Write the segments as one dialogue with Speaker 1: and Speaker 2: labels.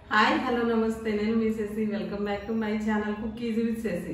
Speaker 1: hi hello నమస్తే నేను మీ Sashi welcome back to my channel cook easy with Sashi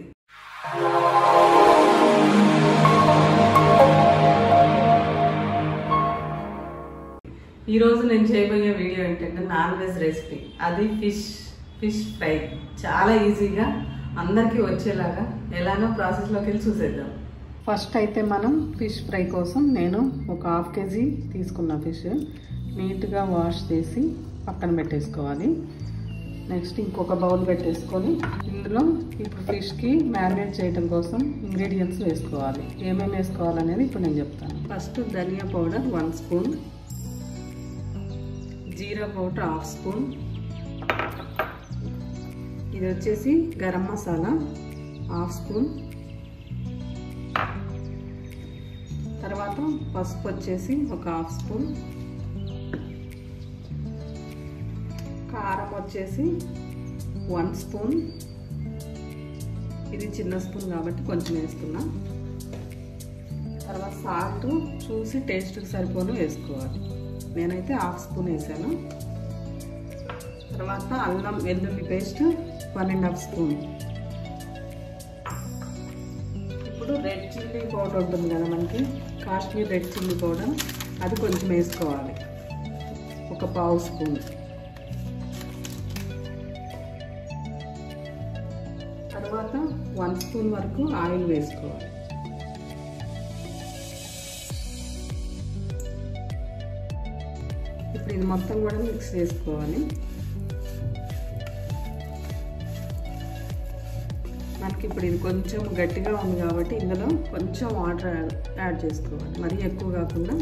Speaker 1: ఈరోజు నేను చేయబోయే వీడియో ఏంటంటే నాన్ వెజ్ రెసిపీ అది ఫిష్ ఫిష్ ఫ్రై చాలా ఈజీగా అందరికీ వచ్చేలాగా ఎలానో ప్రాసెస్లోకి వెళ్ళి చూసేద్దాం ఫస్ట్ అయితే మనం ఫిష్ ఫ్రై కోసం నేను ఒక హాఫ్ కేజీ తీసుకున్న ఫిష్ నీట్గా వాష్ చేసి పక్కన పెట్టేసుకోవాలి నెక్స్ట్ ఇంకొక బౌల్ పెట్టేసుకొని ఇందులో ఇప్పుడు ఫిష్కి మ్యారినేట్ చేయడం కోసం ఇంగ్రీడియంట్స్ వేసుకోవాలి ఏమేమి వేసుకోవాలనేది ఇప్పుడు నేను చెప్తాను ఫస్ట్ ధనియా పౌడర్ వన్ స్పూన్ జీరా పౌడర్ హాఫ్ స్పూన్ ఇది వచ్చేసి గరం మసాలా హాఫ్ స్పూన్ తర్వాత పసుపు వచ్చేసి ఒక హాఫ్ స్పూన్ కారం వచ్చేసి వన్ స్పూన్ ఇది చిన్న స్పూన్ కాబట్టి కొంచెం వేస్తున్నా తర్వాత సాల్ట్ చూసి టేస్ట్కి సరిపోను వేసుకోవాలి నేనైతే హాఫ్ స్పూన్ వేసాను తర్వాత అల్లం వెల్లుల్లి paste one and half spoon ఇప్పుడు రెడ్ చిల్లీ పౌడర్ ఉంటుంది కదా మనకి కాశ్మీర్ రెడ్ చిల్లీ పౌడర్ అది కొంచెం వేసుకోవాలి ఒక పావు స్పూన్ తర్వాత వన్ స్పూన్ వరకు ఆయిల్ వేసుకోవాలి ఇప్పుడు ఇది మొత్తం కూడా మిక్స్ చేసుకోవాలి మనకి ఇప్పుడు ఇది కొంచెం గట్టిగా ఉంది కాబట్టి ఇందులో కొంచెం వాటర్ యాడ్ చేసుకోవాలి మరీ ఎక్కువ కాకుండా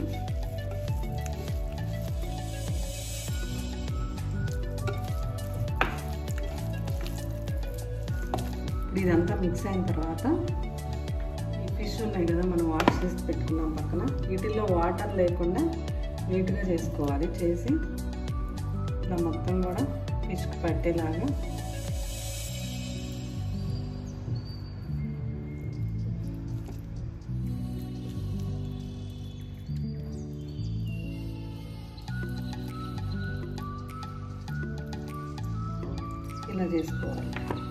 Speaker 1: ఇప్పుడు ఇదంతా మిక్స్ అయిన తర్వాత ఈ ఫిష్ ఉన్నాయి కదా మనం వాష్ చేసి పెట్టుకున్నాం పక్కన వీటిల్లో వాటర్ లేకుండా నీట్గా చేసుకోవాలి చేసి ఇలా మొత్తం కూడా ఫిష్కి పట్టేలాగా ఇలా చేసుకోవాలి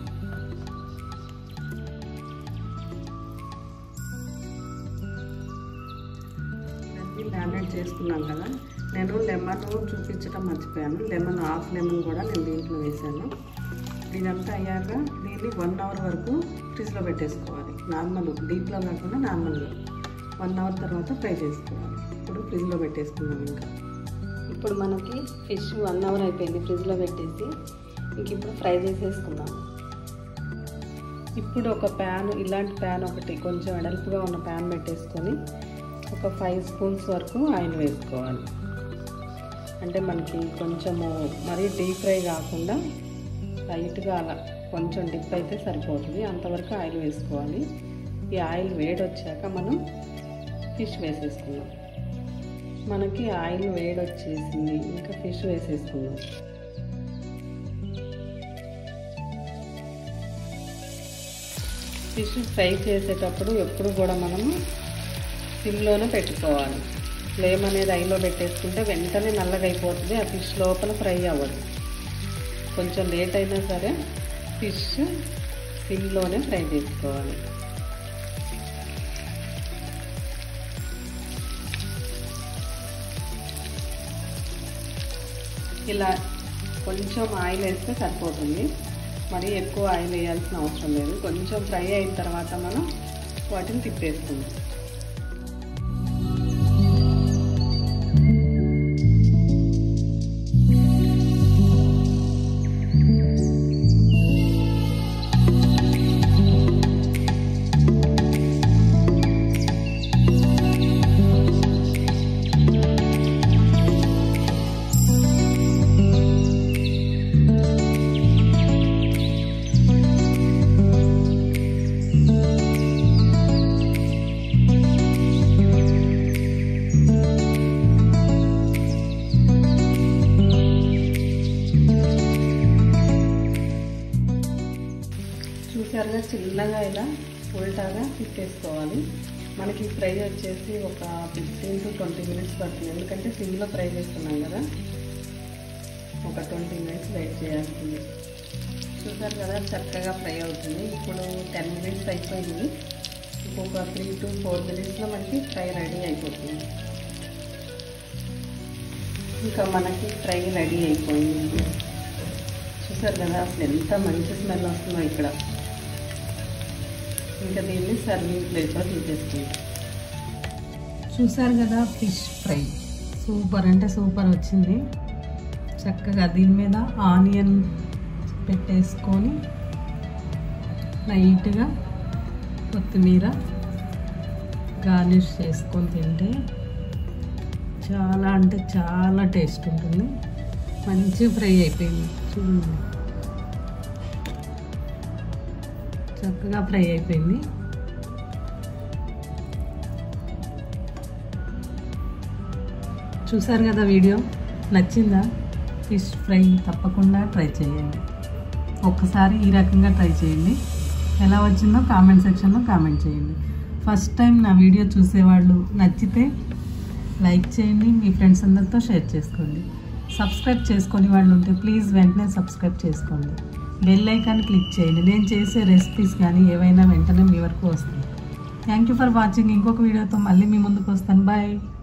Speaker 1: ఇవన్నీ మ్యారినేట్ చేసుకున్నాం కదా నేను లెమన్ చూపించడం మర్చిపోయాను లెమన్ హాఫ్ లెమన్ కూడా నేను దీంట్లో వేసాను ఇదంతా అయ్యాక దీన్ని వన్ అవర్ వరకు ఫ్రిడ్జ్లో పెట్టేసుకోవాలి నార్మల్ డీప్లో కాకుండా నార్మల్గా వన్ అవర్ తర్వాత ఫ్రై చేసుకోవాలి ఇప్పుడు ఫ్రిడ్జ్లో పెట్టేసుకున్నాం ఇంకా ఇప్పుడు మనకి ఫిష్ వన్ అవర్ అయిపోయింది ఫ్రిడ్జ్లో పెట్టేసి ఇంక ఇప్పుడు ఫ్రై చేసేసుకుందాం ఇప్పుడు ఒక ప్యాన్ ఇలాంటి ప్యాన్ ఒకటి కొంచెం వెడల్పుగా ఉన్న ప్యాన్ పెట్టేసుకొని ఒక ఫైవ్ స్పూన్స్ వరకు ఆయిల్ వేసుకోవాలి అంటే మనకి కొంచెము మరీ డీప్ ఫ్రై కాకుండా లైట్గా అలా కొంచెం డిప్ అయితే సరిపోతుంది అంతవరకు ఆయిల్ వేసుకోవాలి ఈ ఆయిల్ వేడి వచ్చాక మనం ఫిష్ వేసేసుకుందాం మనకి ఆయిల్ వేడి వచ్చేసింది ఇంకా ఫిష్ వేసేసుకుందాం ఫిష్ ఫ్రై చేసేటప్పుడు ఎప్పుడు కూడా మనము సిమ్లోనే పెట్టుకోవాలి ఫ్లేమ్ అనేది ఐలో పెట్టేసుకుంటే వెంటనే నల్లగా అయిపోతుంది ఆ ఫిష్ లోపల ఫ్రై అవ్వదు కొంచెం లేట్ అయినా సరే ఫిష్ సిమ్లోనే ఫ్రై చేసుకోవాలి ఇలా కొంచెం ఆయిల్ వేస్తే సరిపోతుంది మరీ ఎక్కువ ఆయిల్ వేయాల్సిన అవసరం లేదు కొంచెం ఫ్రై అయిన తర్వాత మనం వాటిని తిప్పేసుకుందాం చూసారుగా చిన్నగా ఇలా ఉల్టాగా తిప్పేసుకోవాలి మనకి ఫ్రై వచ్చేసి ఒక ఫిఫ్టీన్ టు ట్వంటీ మినిట్స్ పడుతుంది ఎందుకంటే సిమ్లో ఫ్రై చేస్తున్నాం కదా ఒక ట్వంటీ మినిట్స్ వెయిట్ చేయాల్సింది చూసారు కదా చక్కగా ఫ్రై అవుతుంది ఇప్పుడు టెన్ మినిట్స్ అయిపోయింది ఇంకొక త్రీ టు ఫోర్ మినిట్స్లో మనకి ఫ్రై రెడీ అయిపోతుంది ఇంకా మనకి ఫ్రై రెడీ అయిపోయింది చూసారు కదా అసలు ఎంత మంచి స్మెల్ వస్తుందో ఇక్కడ ఇంకా దీన్ని సర్వింగ్ ప్లేట్లో తీసేస్తుంది చూసారు కదా ఫిష్ ఫ్రై సూపర్ అంటే సూపర్ వచ్చింది చక్కగా దీని మీద ఆనియన్ పెట్టేసుకొని లైట్గా కొత్తిమీర గార్నిష్ చేసుకొని తింటే చాలా అంటే చాలా టేస్ట్ ఉంటుంది మంచి ఫ్రై అయిపోయింది చూడండి చక్కగా ఫ్రై అయిపోయింది చూసారు కదా వీడియో నచ్చిందా ఫిష్ ఫ్రై తప్పకుండా ట్రై చేయండి ఒక్కసారి ఈ రకంగా ట్రై చేయండి ఎలా వచ్చిందో కామెంట్ సెక్షన్లో కామెంట్ చేయండి ఫస్ట్ టైం నా వీడియో చూసేవాళ్ళు నచ్చితే లైక్ చేయండి మీ ఫ్రెండ్స్ అందరితో షేర్ చేసుకోండి సబ్స్క్రైబ్ చేసుకొని వాళ్ళు ఉంటే ప్లీజ్ వెంటనే సబ్స్క్రైబ్ చేసుకోండి బెల్ ఐకాన్ క్లిక్ చేయండి నేను చేసే రెసిపీస్ కానీ ఏవైనా వెంటనే మీ వరకు వస్తాయి థ్యాంక్ యూ ఫర్ వాచింగ్ ఇంకొక వీడియోతో మళ్ళీ మీ ముందుకు వస్తాను బాయ్